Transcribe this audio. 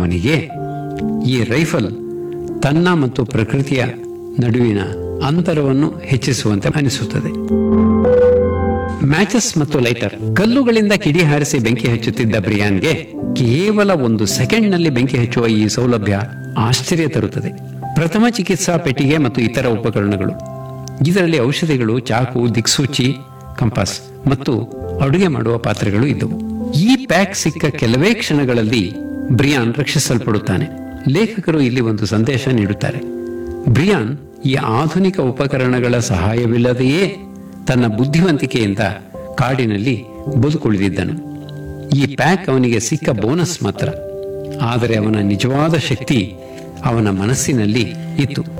ಅವನಿಗೆ ಈ ರೈಫಲ್ ತನ್ನ ಮತ್ತು ಪ್ರಕೃತಿಯ ನಡುವಿನ ಅಂತರವನ್ನು ಹೆಚ್ಚಿಸುವಂತೆ ಅನಿಸುತ್ತದೆ ಮ್ಯಾಚಸ್ ಮತ್ತು ಲೈಟರ್ ಕಲ್ಲುಗಳಿಂದ ಕಿಡಿ ಹಾರಿಸಿ ಬೆಂಕಿ ಹಚ್ಚುತ್ತಿದ್ದ ಬ್ರಿಯಾನ್ಗೆ ಕೇವಲ ಒಂದು ಸೆಕೆಂಡ್ನಲ್ಲಿ ಬೆಂಕಿ ಹಚ್ಚುವ ಈ ಸೌಲಭ್ಯ ಆಶ್ಚರ್ಯ ತರುತ್ತದೆ ಪ್ರಥಮ ಚಿಕಿತ್ಸಾ ಪೆಟ್ಟಿಗೆ ಮತ್ತು ಇತರ ಉಪಕರಣಗಳು ಇದರಲ್ಲಿ ಔಷಧಿಗಳು ಚಾಕು ದಿಕ್ಸೂಚಿ ಕಂಪಾಸ್ ಮತ್ತು ಅಡುಗೆ ಮಾಡುವ ಪಾತ್ರೆಗಳು ಇದ್ದವು ಈ ಪ್ಯಾಕ್ ಸಿಕ್ಕ ಕೆಲವೇ ಕ್ಷಣಗಳಲ್ಲಿ ಬ್ರಿಯಾನ್ ರಕ್ಷಿಸಲ್ಪಡುತ್ತಾನೆ ಲೇಖಕರು ಇಲ್ಲಿ ಒಂದು ಸಂದೇಶ ನೀಡುತ್ತಾರೆ ಬ್ರಿಯಾನ್ ಈ ಆಧುನಿಕ ಉಪಕರಣಗಳ ಸಹಾಯವಿಲ್ಲದೆಯೇ ತನ್ನ ಬುದ್ಧಿವಂತಿಕೆಯಿಂದ ಕಾಡಿನಲ್ಲಿ ಬದುಕುಳಿದಿದ್ದನು ಈ ಪ್ಯಾಕ್ ಅವನಿಗೆ ಸಿಕ್ಕ ಬೋನಸ್ ಮಾತ್ರ ಆದರೆ ಅವನ ನಿಜವಾದ ಶಕ್ತಿ ಅವನ ಮನಸ್ಸಿನಲ್ಲಿ ಇತ್ತು